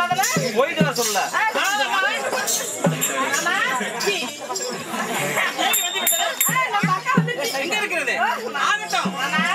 போயிட்டு வர சொல்ல எங்க இருக்கிறது ஆகட்டும்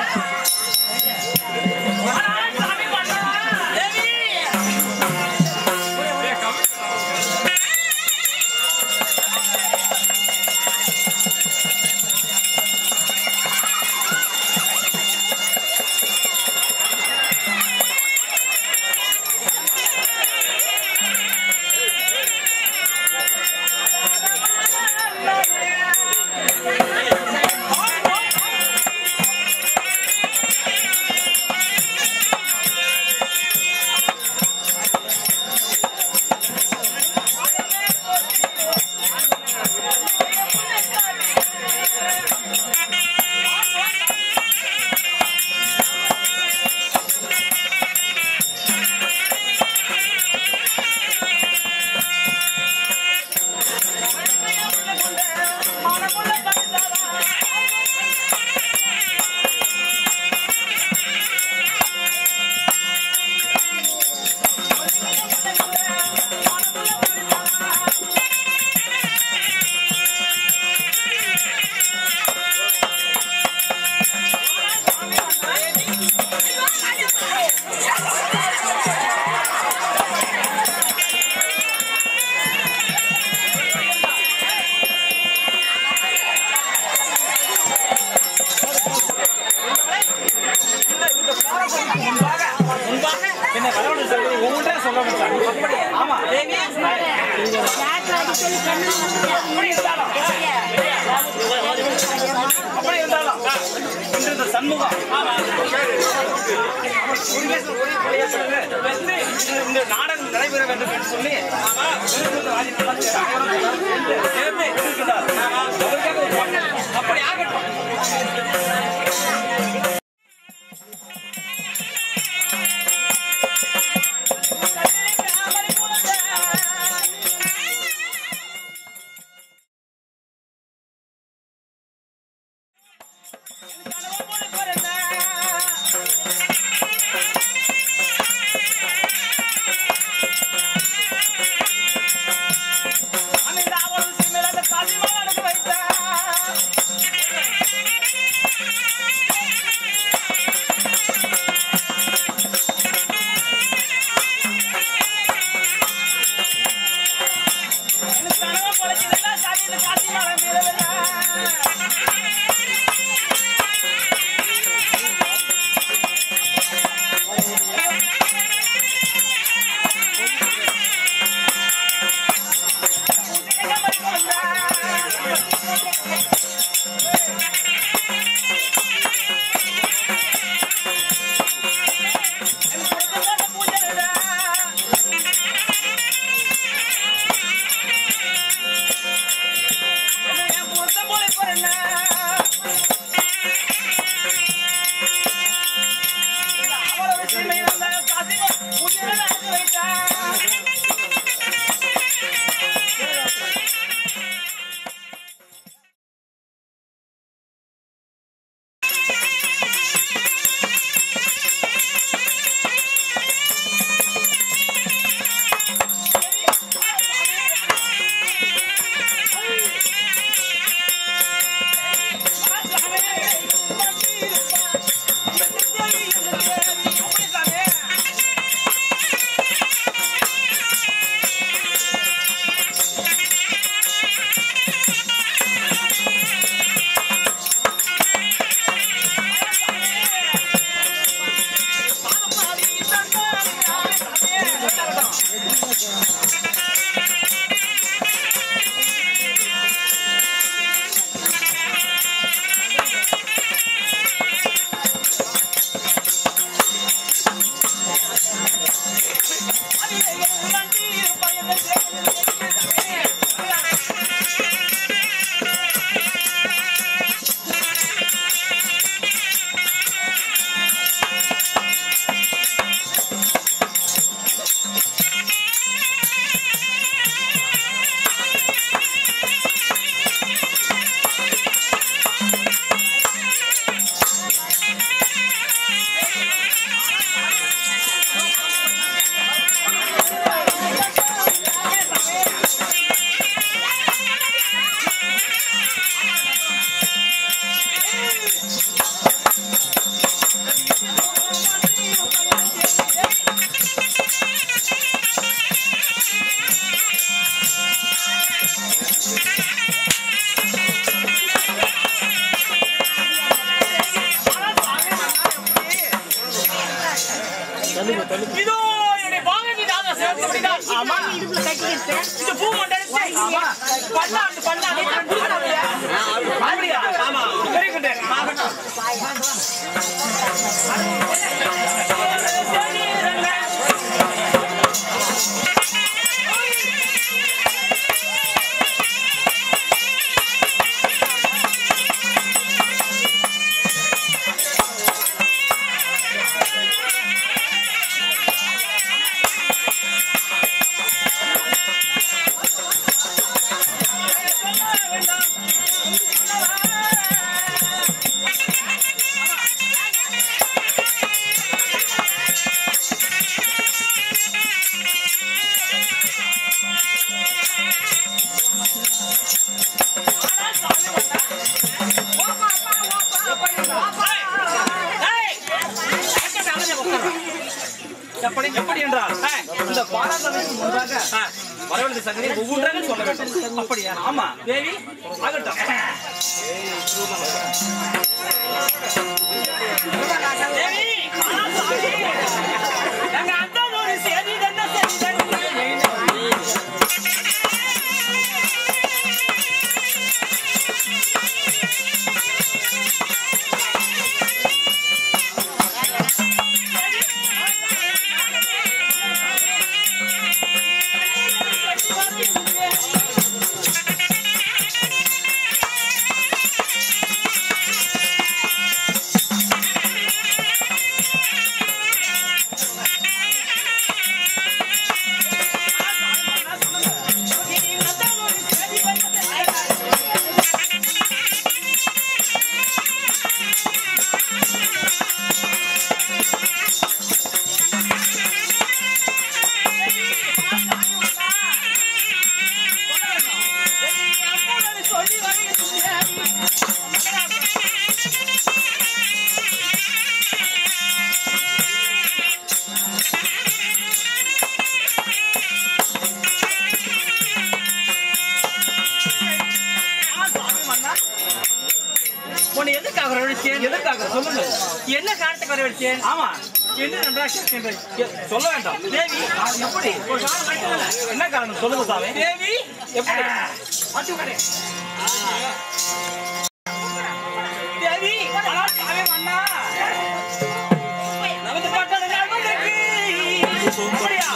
என்ன கடவுள் சொல்றது உங்கள்கிட்ட சொல்ல முடியாது ஆமா தேவி அப்படி இருந்தாலும் அப்படி இருந்தாலும் இன்று இந்த சண்முகம் முருகேசன் ஒரே பிள்ளையா சொல்லுங்க. வந்து இந்த- இந்த நாடகம் நடைபெற வேண்டும் என்று சொல்லி விருதுநகர் ராஜ்யத்தெல்லாம் சேர்ந்து சேர்ந்து இருக்கின்றார். அவருக்காக ஒரு பாட்டு. அப்படி ஆகட்டும் ஆமா. இடுப்புல கட்டிக்கிட்டு இந்த பூ மண்டலத்தை ஆமா பல்லாண்டு பல்லாண்டு அப்படியா அப்படியா ஆமா வெரி குட் ஆகட்டும் எப்படி எப்படி என்றால் இந்த பாராட்டத்திற்கு முன்பாக வரவேண்டிய சங்கதி ஒவ்வொன்றாக சொல்ல வேண்டும் அப்படியா ஆமா தேவி ஆகட்டும் தேவி எங்க அண்ணன் ஒரு செய்தி என்ன செய்தி உன்னை எதுக்காக வரவழைச்சேன் எதுக்காக சொல்லுங்க என்ன காரணத்துக்கு வரவழைச்சேன் ஆமா என்ன நன்றாக கேட்கின்றேன் எ- சொல்ல வேண்டாம் தேவி அது எப்படி ஒரு காரணம் வைக்கல. என்ன காரணம் சொல்லுங்க சாமி தேவி எப்படி அச்சு கடை. தேவி ஆனால் சாமி மன்னா நமது பட்டண நண்பர்களுக்கு அப்படியா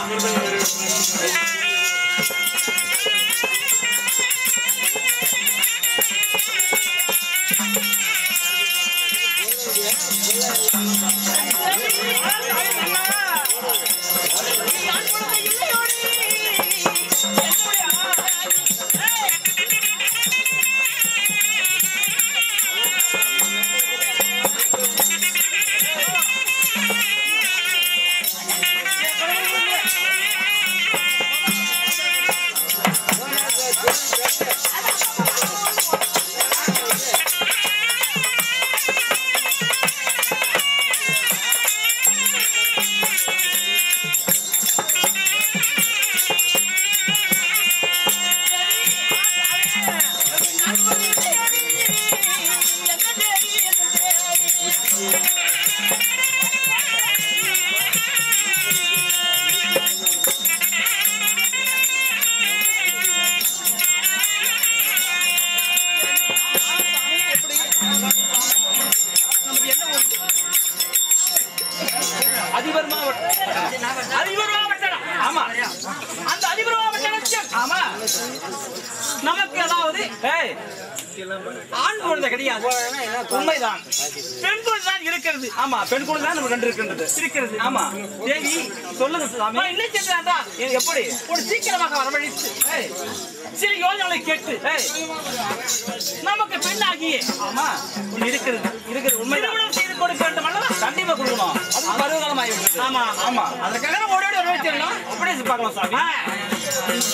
அதிபர் மாவட்டம் அதிபர் மாவட்டம் ஆமா அந்த அதிபர் மாவட்டம் ஆமா நமக்கு அதாவது ஏய், ஆண் குழந்தை கிடையாது உண்மைதான் பெண் குழந்தை தான் இருக்கிறது ஆமா பெண் குழந்தை தான் நம்ம ரெண்டு இருக்கின்றது இருக்கிறது ஆமா தேவி சொல்லுங்க சாமி இல்லை சென்றாண்டா எப்படி ஒரு சீக்கிரமாக வரவழைத்து ஏய், சில யோஜனை கேட்டு ஏய், நமக்கு பெண்ணாகியே ஆமா ஒண்ணு இருக்கிறது இருக்கிறது உண்மை திருமணம் செய்து கொடுக்க வேண்டும் அல்லவா கண்டிப்பா கொடுக்கணும் அது பருவகாலம் ஆகிவிட்டது ஆமா ஆமா அதுக்காக நம்ம ஓடி ஓடி வரவழைச்சிடணும் அப்படியே பார்க்கலாம் சாமி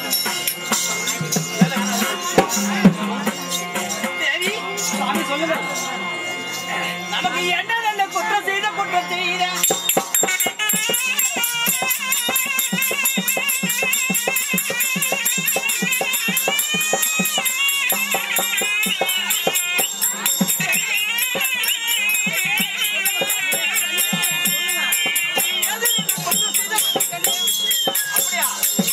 தேவி சாமி சொல்லுங்க நமக்கு என்ன நல்ல குற்றம் செய்த குற்றம் செய்த அப்படியா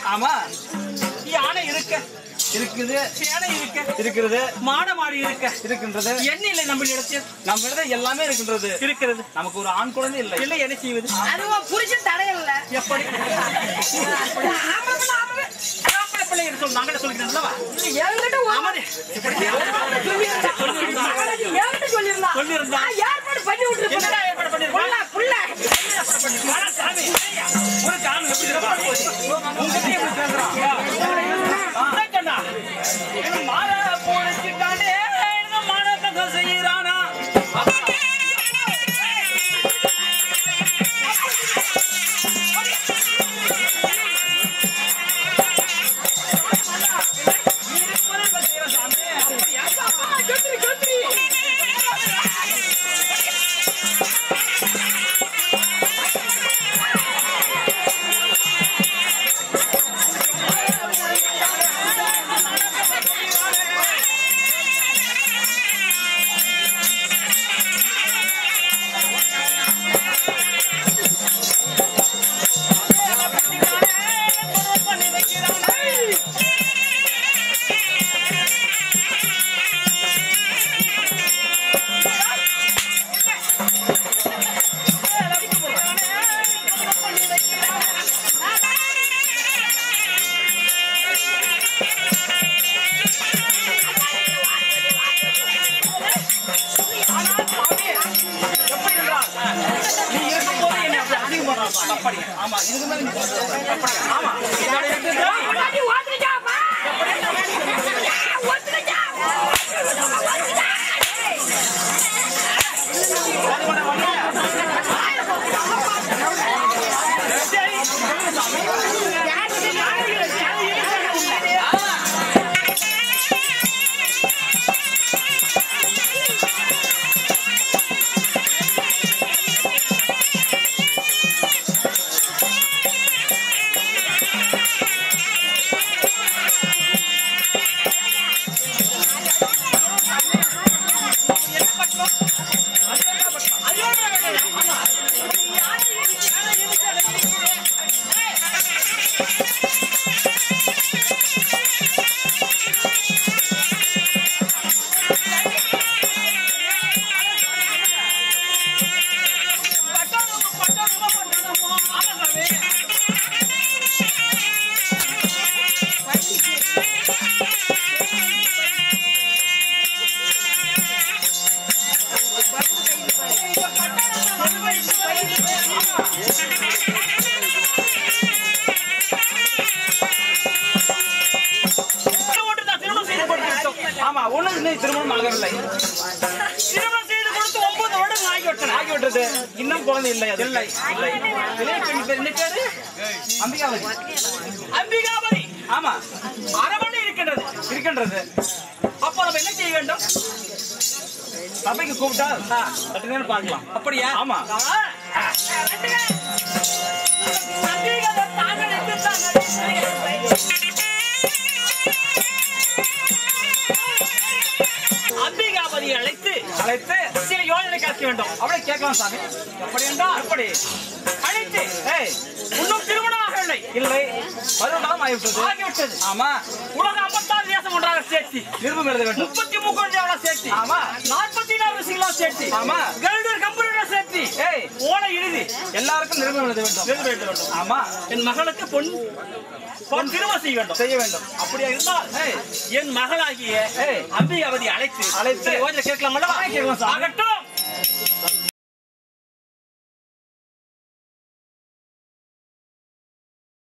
ஆமா யானை இருக்க இருக்குது சேனை இருக்க இருக்கிறது மாட மாடி இருக்க இருக்கின்றது என்ன இல்லை நம்ம இடத்தில் நம்ம இடத்துல எல்லாமே இருக்கின்றது இருக்கிறது நமக்கு ஒரு ஆண் குழந்தை இல்லை இல்லை என்ன செய்வது அதுவா புருஷன் தடையல்ல எப்படி ஆம்பளை பிள்ளை என்று சொல்லு நாங்களே சொல்கிறேன் அல்லவா என்கிட்ட ஒரு- ஆமாடி இப்படி சொல்லியிருந்தா. என்கிட்ட சொல்லியிருந்தா. சொல்லியிருந்தா. நான் ஏற்பாடு பண்ணி விட்டுருப்பேன். என்னடா ஏற்பாடு பண்ணிருப்பா? புள்ள, புள்ள. ஆனா சாமி, ஒரு காலம் எப்படி இருப்பான்? உங்ககிட்ட எப்படி பேசுறான்? அதான் சொன்னா. இவன் மாலை போட்டுட்டானே, இவன் மானத்தை செய்யறானா? எப்படி இருந்தால், நீ இருக்கும்போது என்னை அப்படி அசிங்கம் பண்றான்ப்பா, தப்படி. ஆமா, இதுக்கு மேல நீ தப்படி. ஆமா, இதோட இருக்குதா? அடி, ஓத்துக்கிட்டாப்பா. ஓத்துக்கிட்டா. ஒன்றுதான் திருமணம் செய்து கொடுத்து விட்டோம். ஆமா ஒண்ணு இன்னும் திருமணம் ஆகவில்லை திருமணம் செய்து கொடுத்து ஒன்பது வருடங்கள் ஆகிவிட்டன ஆகிவிட்டது இன்னும் குழந்தை இல்லை அது இல்லை இல்லை இளைய பெண் பேர் என்ன பேரு அம்பிகாவதி அம்பிகாவதி ஆமா அரவணை இருக்கின்றது இருக்கின்றது அப்போ நம்ம என்ன செய்ய வேண்டும் சபைக்கு கூப்பிட்டா சற்று நேரம் பார்க்கலாம் அப்படியா ஆமா அம்பிகாபதியை அழைத்து அழைத்து சில யோசனை கேட்க வேண்டும் அவளை கேட்கலாம் சாமி எப்படி என்றால் எப்படி அழைத்து ஏய் இன்னும் திருமணம் ஆகவில்லை இல்லை பதினொன்றாம் ஆகிவிட்டது ஆகிவிட்டது ஆமா உலக ஐம்பத்தாறு தேசம் ஒன்றாக சேர்த்து நிருபம் எழுத வேண்டும் முப்பத்தி மூணு தேவலா சேர்த்து ஆமா நாற்பத்தி நாலு சிங்களா சேர்த்து ஆமா கருடர் கம்பெனியோட சேர்த்து ஏய் ஓன இறுதி எல்லாருக்கும் நிருபம் எழுத வேண்டும் நிருபம் எழுத வேண்டும் ஆமா என் மகளுக்கு பொன் பொன் திருமணம் செய்ய வேண்டும் செய்ய வேண்டும் அப்படியா இருந்தால் ஏய், என் மகளாகிய அம்பிகாவதி அழைத்து அழைத்து யோஜனை கேட்கலாம் கேட்கலாம் ஆகட்டும்